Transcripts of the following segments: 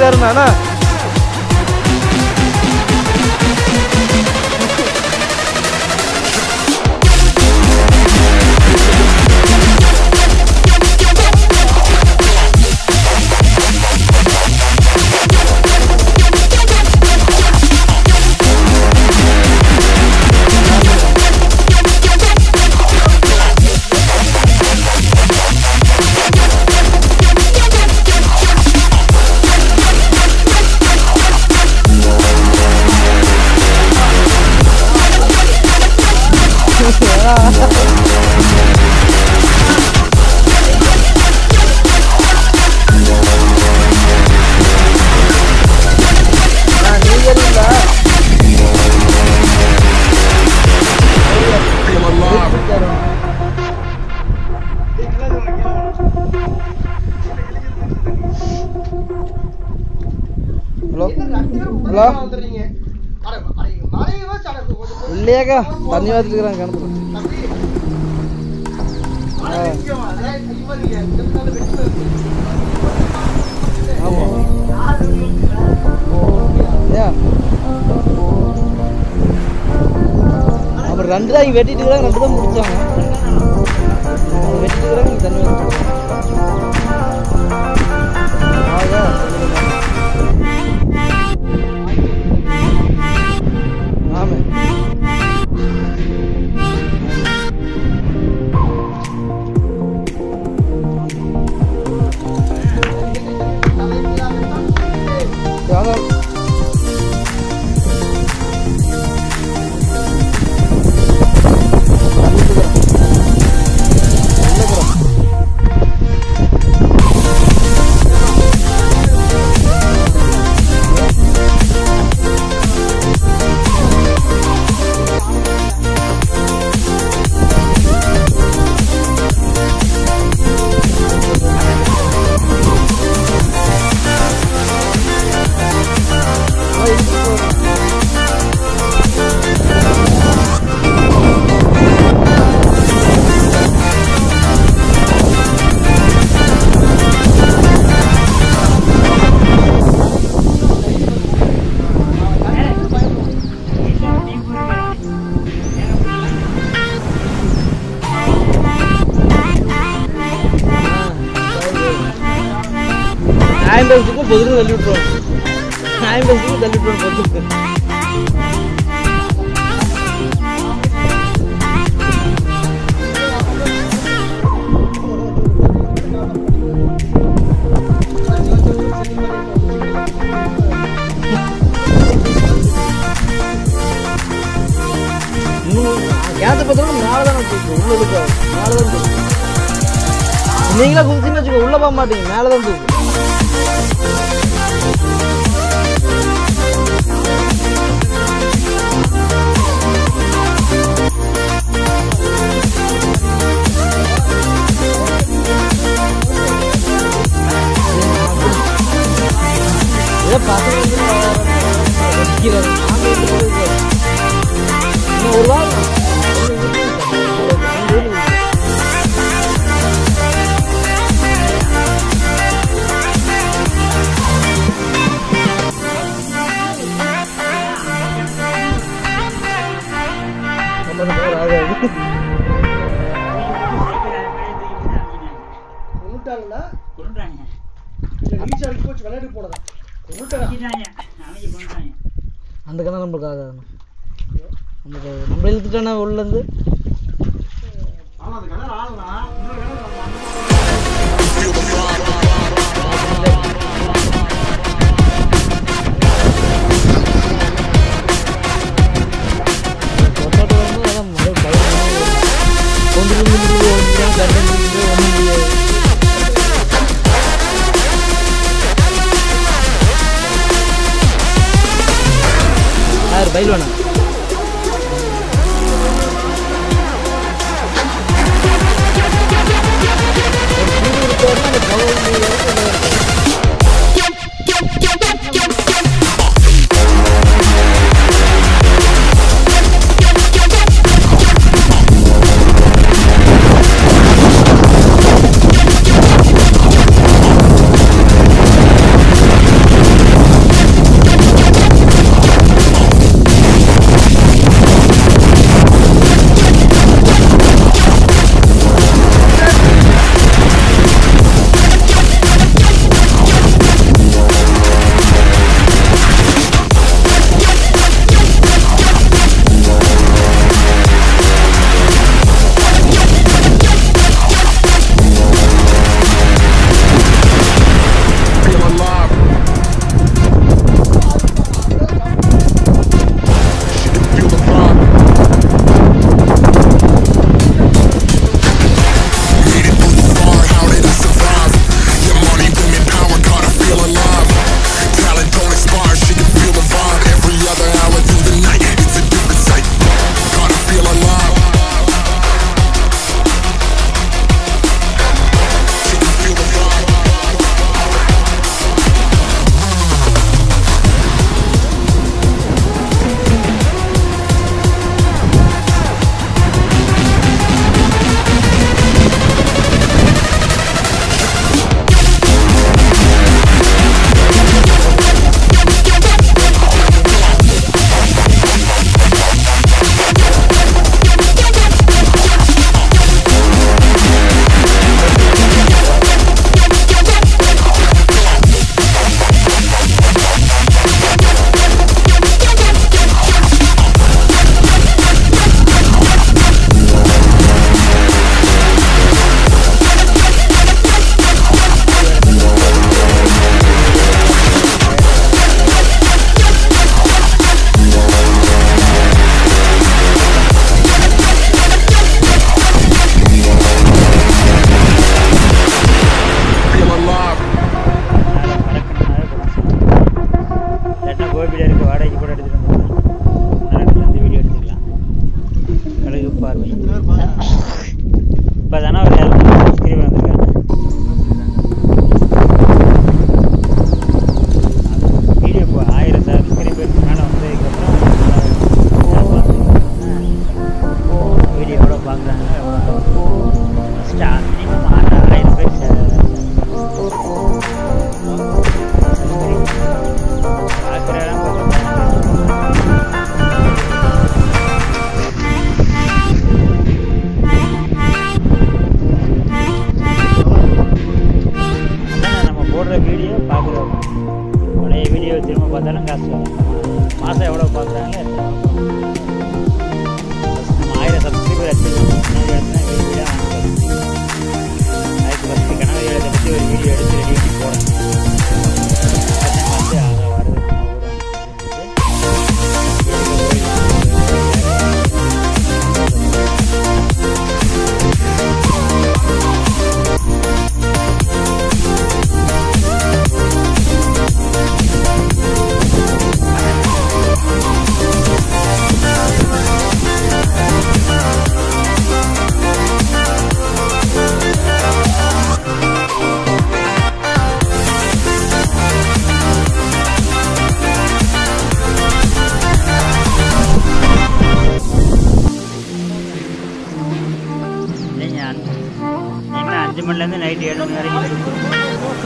இருக்காருண்ணா நீங்க இல்லைங்களா hello hello இல்லையாக்கா தண்ணி பார்த்துருக்குறாங்க கிணத்துல ஆமாம் ஏன் அப்புறம் ரெண்டு தான் இங்கே வெட்டிட்டு இருக்கிறாங்க ரெண்டு தான் முடிச்சாங்க அவங்க வெட்டிட்டு இருக்கிறாங்க இங்கே தண்ணி வந்து ஆமாம் அதான் ஆம்புலன்ஸுக்கும் பொதுக்கு தள்ளி விட்டுருவாங்க ஆம்புலன்ஸுக்கும் தள்ளி விட்டுருவாங்க பொதுக்கு கேத்த பார்த்தோம்னா மேலே தான் தூக்கும் உள்ள இருக்காது மேலே தான் தூக்கும் நீங்களா குதிச்சுன்னு வச்சுக்கோ உள்ள போக மாட்டீங்க மேலே தான் தூக்கும் ஏதோ பசங்க வந்து வைக்கிறாங்க. நாங்க வந்து போயிருக்கோம். இன்னும் ஒரு வாரம் ஒண்ணு விட்டுருங்க. ரெண்டு ஊரு இருக்கு. ஐம்பது பேர் ஆகாது. கொண்டுட்டாங்களா கொண்டுட்டாங்க இல்ல ரீச் ஆகி போச்சு விளையாட்டு போனதா கொண்டுட்டாங்க வச்சுட்டாங்க நாளைக்கு கொண்டுட்டாங்க அந்த கிணறு நம்மளுக்கு ஆகாதுண்ணா நமக்கு நம்ம இழுத்துட்டோன்னா உள்ளேருந்து ஆமா அந்த கிணறு ஆளலாம் இன்னொரு கிணறு ஆளலாம். கொண்டாட்டு வரும்போது அதான் முதல் பயம் ஒன்று முடியுது ஒன்று தண்ணி முடியுது ஒன்றும் முடியாது யார் பயில்வானா மணிலேருந்து நைட்டு ஏழு மணி வரைக்கும் இருக்கும்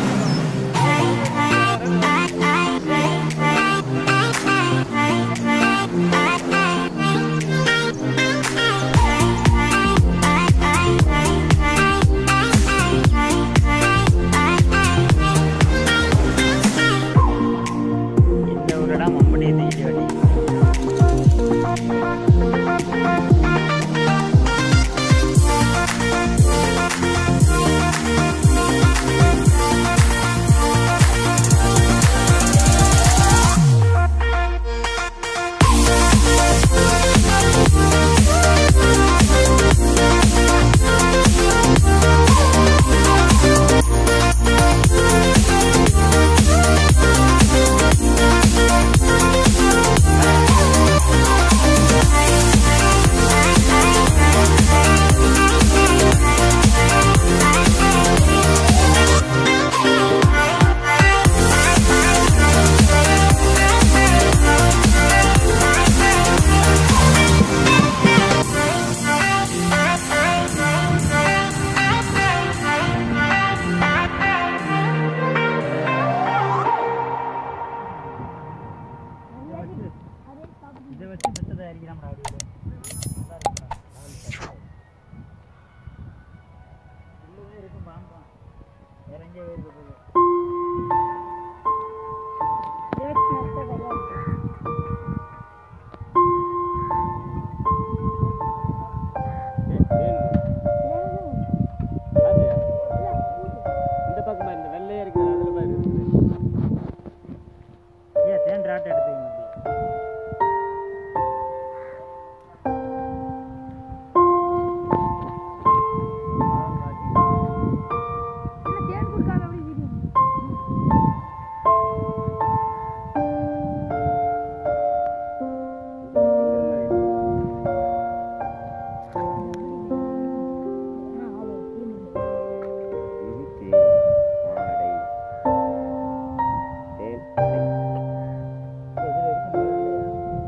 இந்த ஊரெல்லாம் மம்பட்டி தீடி வண்டி இதை வச்சு மெத்த தயாரிக்கலாம் அப்படியே உள்ளவே இருக்கும் பாம்பா வேற எங்கேயோ இருக்க போகுது இந்த பக்கமா இந்த வெள்ளையா இருக்குது அதுல பாரு ஏன் தேன் ராட்டை எடுத்துக்கணும் அப்படி இதுல இருக்கும் இல்லையா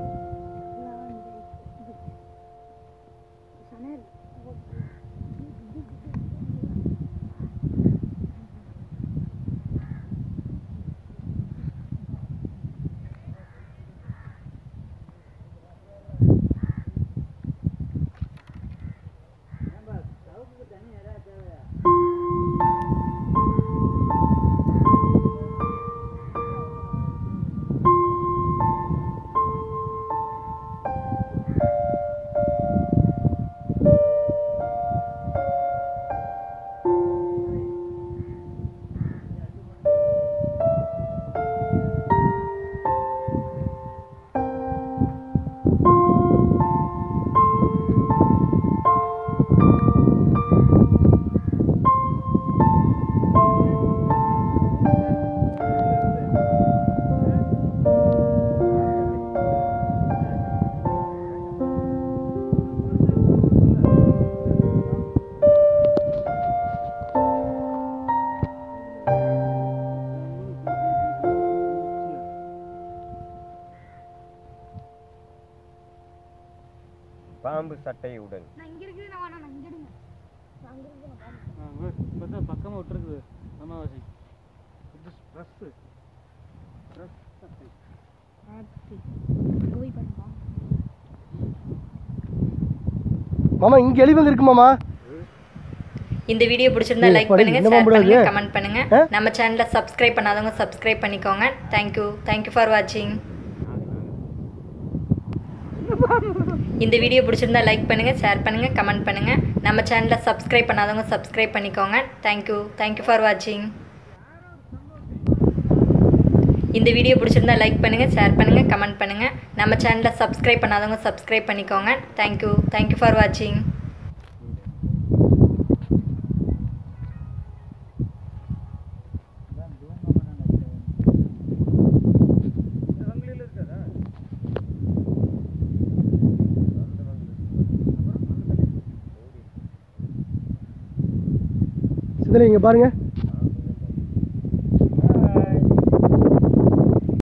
பாம்பு சட்டையுடன் நான் இங்க இருக்குது நான் வேணாம் நான் இங்க எடுங்க நான் அங்க இருக்குது நான் பாருங்க. பக்கமா விட்டுருக்குது அமாவாசை ட்ரெஸ்ஸு ஆத்தி. அங்க போய் பாருப்பா மாமா இங்க எலிவங்க இருக்கு மாமா இந்த வீடியோ பிடிச்சிருந்தா ஏய், லைக் படி, பண்ணுங்க என்னம்மா ஷேர் பண்றது? பண்ணுங்க கமெண்ட் பண்ணுங்க ஆ? நம்ம சேனலை சப்ஸ்கிரைப் பண்ணாதவங்க சப்ஸ்கிரைப் பண்ணிக்கோங்க தேங்க்யூ தேங்க்யூ ஃபார் வாட்சிங் இந்த வீடியோ பிடிச்சிருந்தா லைக் பண்ணுங்க ஷேர் பண்ணுங்க கமெண்ட் பண்ணுங்க நம்ம சேனலை சப்ஸ்கிரைப் பண்ணாதவங்க சப்ஸ்கிரைப் பண்ணிக்கோங்க தேங்க்யூ தேங்க்யூ ஃபார் வாட்சிங் இந்த வீடியோ பிடிச்சிருந்தா லைக் பண்ணுங்க ஷேர் பண்ணுங்க கமெண்ட் பண்ணுங்க நம்ம சேனலை சப்ஸ்கிரைப் பண்ணாதவங்க சப்ஸ்கிரைப் பண்ணிக்கோங்க தேங்க்யூ தேங்க்யூ ஃபார் வாட்சிங் சிதலை இங்க பாருங்க